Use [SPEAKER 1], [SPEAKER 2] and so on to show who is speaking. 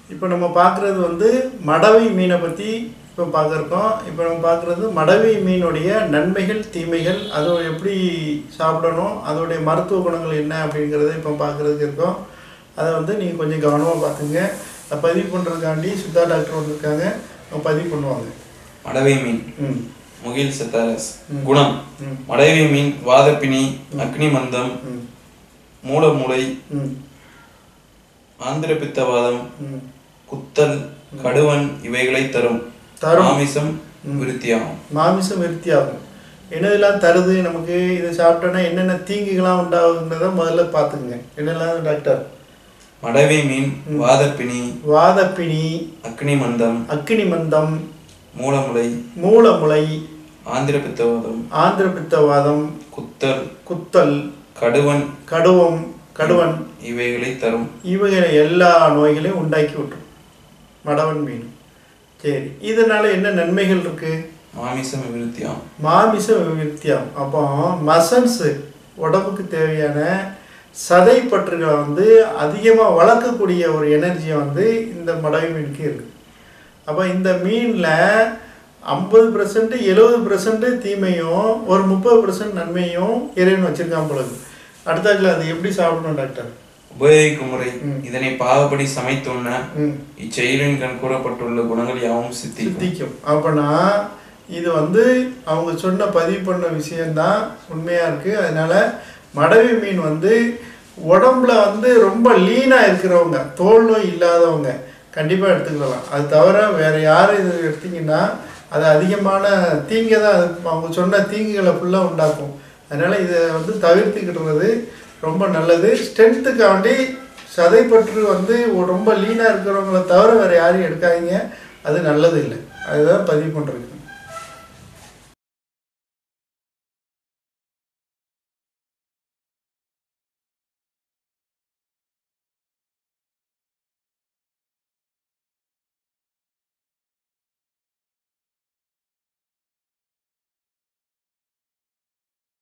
[SPEAKER 1] இப்போ நம்ம பார்க்குறது வந்து மடவை மீனை பற்றி இப்போ பார்க்குறோம் இப்போ நம்ம பார்க்குறது மடவை மீனுடைய நன்மைகள் தீமைகள் அதை எப்படி சாப்பிடணும் அதோடைய மருத்துவ குணங்கள் என்ன அப்படிங்கிறத இப்போ பார்க்குறதுக்கு இருக்கோம் அதை வந்து நீங்கள் கொஞ்சம் கவனமாக பார்த்துங்க அதை பதிவு பண்ணுறதுக்காண்டி சித்தா டாக்டர் வந்திருக்காங்க அவங்க பதிவு பண்ணுவாங்க
[SPEAKER 2] மடவை மீன்
[SPEAKER 1] ம்
[SPEAKER 2] முகில் செத்தாரஸ்
[SPEAKER 1] ம்.
[SPEAKER 2] குணம்
[SPEAKER 1] ம்
[SPEAKER 2] மடவை மீன் வாதப்பிணி அக்னி மந்தம்
[SPEAKER 1] ம்
[SPEAKER 2] மூலமூளை
[SPEAKER 1] ம்
[SPEAKER 2] ஆந்திர பித்தவாதம்
[SPEAKER 1] ம்
[SPEAKER 2] குத்தல் கடுவன் இவைகளை தரும்
[SPEAKER 1] தரும்.
[SPEAKER 2] மாமிசம் விருத்தியாகும்
[SPEAKER 1] மாமிசம் விருத்தியாகும் என்னதெல்லாம் தருது நமக்கு இதை சாப்பிட்டோன்னா என்னென்ன தீங்குகள்லாம் உண்டாகுங்கிறத முதல்ல பார்த்துக்குங்க என்னெல்லாம் டாக்டர்
[SPEAKER 2] மடவை மீன் வாதப்பிணி
[SPEAKER 1] வாதப்பிணி
[SPEAKER 2] அக்னி மந்தம்
[SPEAKER 1] அக்கினி மந்தம்
[SPEAKER 2] மூலமுளை
[SPEAKER 1] மூலமுளை
[SPEAKER 2] ஆந்திர பித்தவாதம்
[SPEAKER 1] ஆந்திர பித்தவாதம்
[SPEAKER 2] குத்தல்
[SPEAKER 1] குத்தல்
[SPEAKER 2] கடுவன்
[SPEAKER 1] கடுவம் கடுவன்
[SPEAKER 2] இவைகளை தரும்
[SPEAKER 1] இவைகளை எல்லா நோய்களையும் உண்டாக்கி விட்டுரும் மடவன் மீன் சரி இதனால என்ன நன்மைகள் இருக்கு
[SPEAKER 2] மாமிசம் விருத்தியாகும்
[SPEAKER 1] மாமிச விருத்தியம் அப்போ மசல்ஸு உடம்புக்கு தேவையான சதை பற்றுகளை வந்து அதிகமாக வளர்க்கக்கூடிய ஒரு எனர்ஜியை வந்து இந்த மடவை மீனுக்கு இருக்கு அப்போ இந்த மீனில் ஐம்பது பர்சன்ட் எழுபது பர்சன்ட் தீமையும் ஒரு முப்பது பர்சன்ட் நன்மையும் இறைவன் வச்சிருக்கான் பொழுது அடுத்தாக்கில் அது எப்படி சாப்பிடணும் டாக்டர்
[SPEAKER 2] உபயோகிக்கும் முறை
[SPEAKER 1] ம்.
[SPEAKER 2] இதனை பாவப்படி சமைத்துண்ண
[SPEAKER 1] ம்
[SPEAKER 2] இச்செயலின் கண் கூறப்பட்டுள்ள குணங்கள் யாவும் சித்திக்கும்
[SPEAKER 1] சித்திக்கும் அப்போனா இது வந்து அவங்க சொன்ன பதிவு பண்ண விஷயம்தான் உண்மையாக இருக்குது அதனால மடவி மீன் வந்து உடம்புல வந்து ரொம்ப லீனாக இருக்கிறவங்க தோல் நோய் இல்லாதவங்க கண்டிப்பாக எடுத்துக்கலாம் அது தவிர வேறு யாரும் இது எடுத்தீங்கன்னா அது அதிகமான தீங்கை தான் அது அவங்க சொன்ன தீங்குகளை ஃபுல்லாக உண்டாக்கும் அதனால் இதை வந்து தவிர்த்துக்கிடுறது ரொம்ப நல்லது ஸ்ட்ரென்த்துக்காண்டி சதைப்பற்று வந்து ரொம்ப லீனாக இருக்கிறவங்கள தவிர வேறு யாரையும் எடுக்காதீங்க அது நல்லது இல்லை அதுதான் பதிவு பண்ணுறது